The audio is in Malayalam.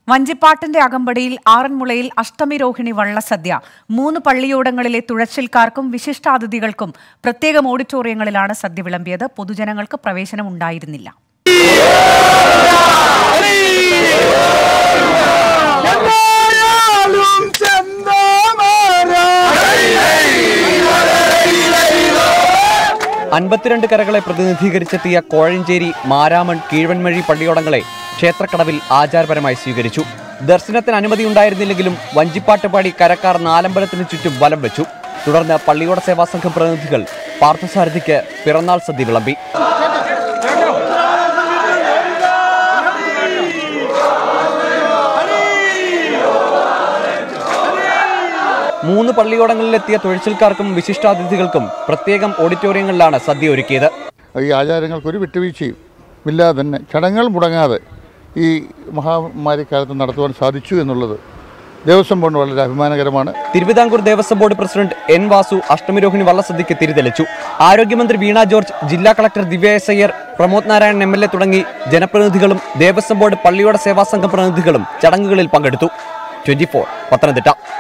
വഞ്ചിപ്പാട്ടിന്റെ അകമ്പടിയിൽ ആറന്മുളയിൽ അഷ്ടമിരോഹിണി വള്ളസദ്യ മൂന്ന് പള്ളിയോടങ്ങളിലെ തുഴച്ചിൽക്കാർക്കും വിശിഷ്ടാതിഥികൾക്കും പ്രത്യേകം ഓഡിറ്റോറിയങ്ങളിലാണ് സദ്യ വിളമ്പിയത് പൊതുജനങ്ങൾക്ക് പ്രവേശനം ഉണ്ടായിരുന്നില്ല അൻപത്തിരണ്ട് കരകളെ പ്രതിനിധീകരിച്ചെത്തിയ കോഴഞ്ചേരി മാരാമൺ കീഴ്വൻമഴി പള്ളിയോടങ്ങളെ ക്ഷേത്രക്കടവിൽ ആചാരപരമായി സ്വീകരിച്ചു ദർശനത്തിന് അനുമതി ഉണ്ടായിരുന്നില്ലെങ്കിലും വഞ്ചിപ്പാട്ട് പാടി കരക്കാർ നാലമ്പലത്തിന് ചുറ്റും വലം വെച്ചു തുടർന്ന് പള്ളിയോട സേവാ സംഘം പ്രതിനിധികൾ പാർത്ഥസാരഥിക്ക് പിറന്നാൾ സദ്യ വിളമ്പി മൂന്ന് പള്ളിയോടങ്ങളിലെത്തിയ തുഴച്ചിൽക്കാർക്കും വിശിഷ്ടാതിഥികൾക്കും പ്രത്യേകം ഓഡിറ്റോറിയങ്ങളിലാണ് സദ്യ ഒരുക്കിയത് ഈ ആചാരങ്ങൾക്ക് ഒരു വിട്ടുവീഴ്ചയും ഇല്ലാതെ തന്നെ ചടങ്ങുകൾ മുടങ്ങാതെ ഈ മഹാമാരിക്കാലത്ത് നടത്തുവാൻ സാധിച്ചു എന്നുള്ളത് ദേവസ്വം ബോർഡ് വളരെ അഭിമാനകരമാണ് Thiruvithamkoor Devaswom board president N Vasu Ashtamirohini വള്ളസദ്യക്ക് തിരിതെളിച്ചു ആരോഗ്യമന്ത്രി വീണ ജോർജ് ജില്ലാ collector Divya S Iyer Pramod Narayanan M L A തുടങ്ങി ജനപ്രതിനിധികളും ദേവസ്വം ബോർഡ് പള്ളിയോട സേവാ സംഘം പ്രതിനിധികളും ചടങ്ങുകളിൽ പങ്കെടുത്തു ട്വന്റി പത്തനംതിട്ട